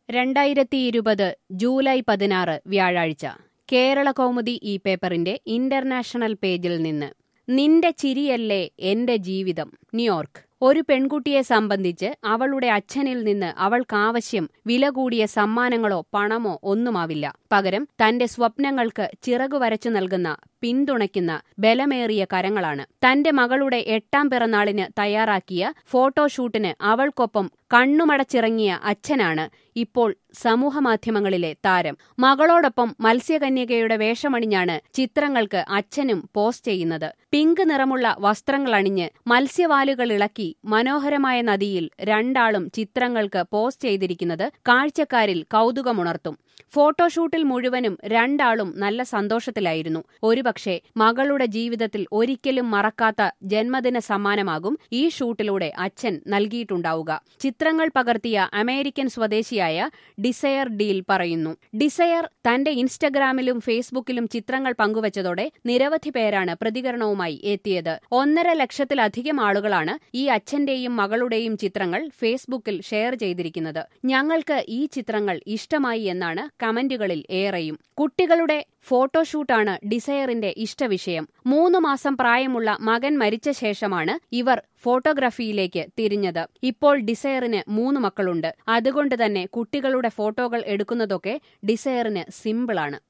രണ്ടായിരത്തി ഇരുപത് ജൂലൈ പതിനാറ് വ്യാഴാഴ്ച കേരള കൗമുദി ഈ പേപ്പറിന്റെ ഇന്റർനാഷണൽ പേജിൽ നിന്ന് നിന്റെ ചിരിയല്ലേ എന്റെ ജീവിതം ന്യൂയോർക്ക് ഒരു പെൺകുട്ടിയെ സംബന്ധിച്ച് അവളുടെ അച്ഛനിൽ നിന്ന് അവൾക്കാവശ്യം വില കൂടിയ സമ്മാനങ്ങളോ പണമോ ഒന്നുമാവില്ല പകരം തന്റെ സ്വപ്നങ്ങൾക്ക് ചിറകു വരച്ചു നൽകുന്ന പിന്തുണയ്ക്കുന്ന ബലമേറിയ കരങ്ങളാണ് തന്റെ മകളുടെ എട്ടാം പിറന്നാളിന് തയ്യാറാക്കിയ ഫോട്ടോഷൂട്ടിന് അവൾക്കൊപ്പം കണ്ണുമടച്ചിറങ്ങിയ അച്ഛനാണ് ഇപ്പോൾ സമൂഹമാധ്യമങ്ങളിലെ താരം മകളോടൊപ്പം മത്സ്യകന്യകയുടെ വേഷമണിഞ്ഞാണ് ചിത്രങ്ങൾക്ക് അച്ഛനും പോസ്റ്റ് ചെയ്യുന്നത് പിങ്ക് നിറമുള്ള വസ്ത്രങ്ങളണിഞ്ഞ് മത്സ്യവാലുകൾ ഇളക്കി മനോഹരമായ നദിയിൽ രണ്ടാളും ചിത്രങ്ങൾക്ക് പോസ്റ്റ് ചെയ്തിരിക്കുന്നത് കാഴ്ചക്കാരിൽ കൗതുകമുണർത്തും ഫോട്ടോഷൂട്ടിൽ മുഴുവനും രണ്ടാളും നല്ല സന്തോഷത്തിലായിരുന്നു ഒരുപക്ഷെ മകളുടെ ജീവിതത്തിൽ ഒരിക്കലും മറക്കാത്ത ജന്മദിന സമ്മാനമാകും ഈ ഷൂട്ടിലൂടെ അച്ഛൻ നൽകിയിട്ടുണ്ടാവുക ചിത്രങ്ങൾ പകർത്തിയ അമേരിക്കൻ സ്വദേശിയായ ഡിസയർ ഡീൽ പറയുന്നു ഡിസയർ തന്റെ ഇൻസ്റ്റഗ്രാമിലും ഫേസ്ബുക്കിലും ചിത്രങ്ങൾ പങ്കുവച്ചതോടെ നിരവധി പേരാണ് പ്രതികരണവുമായി എത്തിയത് ഒന്നര ലക്ഷത്തിലധികം ആളുകളാണ് ഈ അച്ഛന്റെയും മകളുടെയും ചിത്രങ്ങൾ ഫേസ്ബുക്കിൽ ഷെയർ ചെയ്തിരിക്കുന്നത് ഞങ്ങൾക്ക് ഈ ചിത്രങ്ങൾ ഇഷ്ടമായി എന്നാണ് കമന്റുകളിൽ ഏറെയും കുട്ടികളുടെ ഫോട്ടോഷൂട്ടാണ് ഡിസയറിന്റെ ഇഷ്ടവിഷയം മൂന്ന് മാസം പ്രായമുള്ള മകൻ മരിച്ച ശേഷമാണ് ഇവർ ഫോട്ടോഗ്രാഫിയിലേക്ക് തിരിഞ്ഞത് ഇപ്പോൾ ഡിസയറിന് മൂന്ന് മക്കളുണ്ട് അതുകൊണ്ട് തന്നെ കുട്ടികളുടെ ഫോട്ടോകൾ എടുക്കുന്നതൊക്കെ ഡിസയറിന് സിമ്പിളാണ്